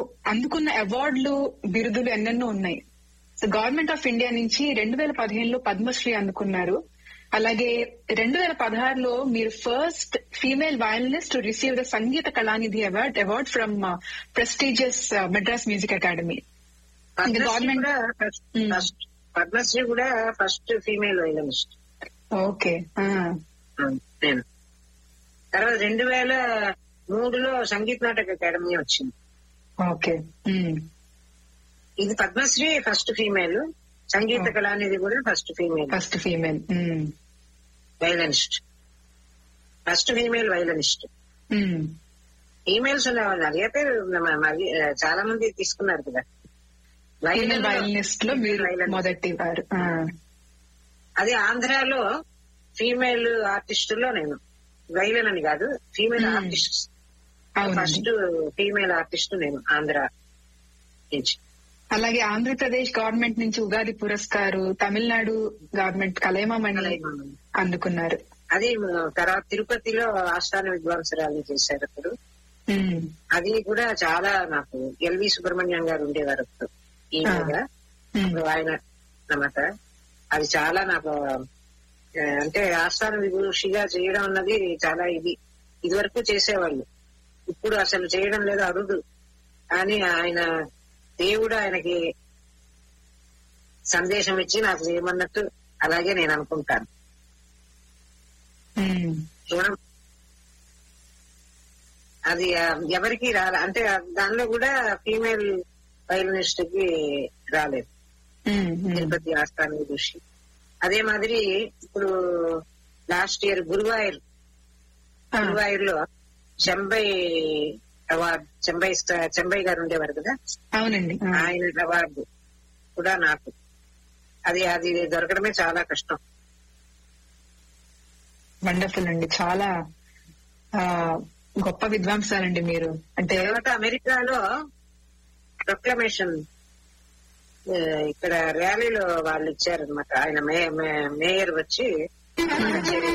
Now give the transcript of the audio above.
అందుకున్న అవార్డులు బిరుదులు ఎన్నెన్నో ఉన్నాయి సో గవర్నమెంట్ ఆఫ్ ఇండియా నుంచి రెండు వేల పదిహేనులో పద్మశ్రీ అందుకున్నారు అలాగే రెండు వేల పదహారులో మీరు first female violinist receive the Sangita Kalanidhi award award from prestigious Madras music academy Padma Shri government కూడా ఫస్ట్ మ్మ్. ఫస్ట్ పద్మశ్రీ కూడా ఫస్ట్ ఫీమేల్ వైలనిస్ట్ ఓకే నేను తర్వాత రెండు వేల మూడులో సంగీత నాటక అకాడమీ వచ్చింది ఓకే ఇది Padma Shri first female Sangita Oh. Kalanidhi కూడా first female first female violinist first female violinist ఈమెయిల్స్ ఉండేవాళ్ళు అదే పేరు మ- మరి, ఆ, చాలా మంది తీసుకున్నారు కదా ఫీమేల్ వైలన్ వయలినిస్ట్ లో మీరు వైలన్. మొదటి వారు ఆ, అది ఆంధ్రాలో ఫీమేల్ ఆర్టిస్టులో నేను వైలన్ అని కాదు ఫీమేల్ Hmm. ఆర్టిస్ట్ అవునండి ఫస్ట్ ఫీమేల్ ఆర్టిస్ట్ నేను ఆంధ్ర నుంచి అలాగే ఆంధ్రప్రదేశ్ గవర్నమెంట్ నుంచి ఉగాది పురస్కారు తమిళనాడు గవర్నమెంట్ కలయమని అందుకున్నారు అది తర్వాత తిరుపతిలో ఆస్థాన విద్వాంసరాలు చేశారు అప్పుడు ఉమ్, అది కూడా చాలా నాకు ఎల్వి సుబ్రహ్మణ్యం గారు ఉండేవారు అప్పుడు ఈ ఆ. మీద ఉమ్, అప్పుడు ఆయన అన్నమాట అది చాలా నాకు ఆ, అంటే ఆస్థాన విభూషిగా చేయడం అన్నది చాలా ఇది ఇది వరకు చేసేవాళ్ళు ఇప్పుడు అసలు చేయడం లేదు అరుదు కానీ ఆయన దేవుడు ఆయనకి సందేశం ఇచ్చి నాకు చేయమన్నట్టు అలాగే నేను అనుకుంటాను ఉమ్, చూడం అది ఆ, ఎవరికి రాలే అంటే ఆ దానిలో కూడా ఫీమేల్ వైలనిస్ట్ కి రాలేదు ఉమ్, ఉమ్. తిరుపతి ఆస్థాన విదూషి అదే మాదిరి ఇప్పుడు లాస్ట్ ఇయర్ గురువాయూర్ ఆ, గురువాయూర్ లో చెంబై అవార్డు చెంబై స్ట- చెంబై గారు ఉండేవారు కదా అవునండి ఆ, ఆయన అవార్డు కూడా నాకు అది అది దొరకడమే చాలా కష్టం వండర్ఫుల్ అండి చాలా ఆ గొప్ప విద్వాంసాలండి మీరు అంటే తర్వాత అమెరికాలో ప్రొక్లమేషన్ ఇక్కడ ర్యాలీలో వాళ్ళు ఇచ్చారనమాట ఆయన మే- మే- మేయర్ వచ్చి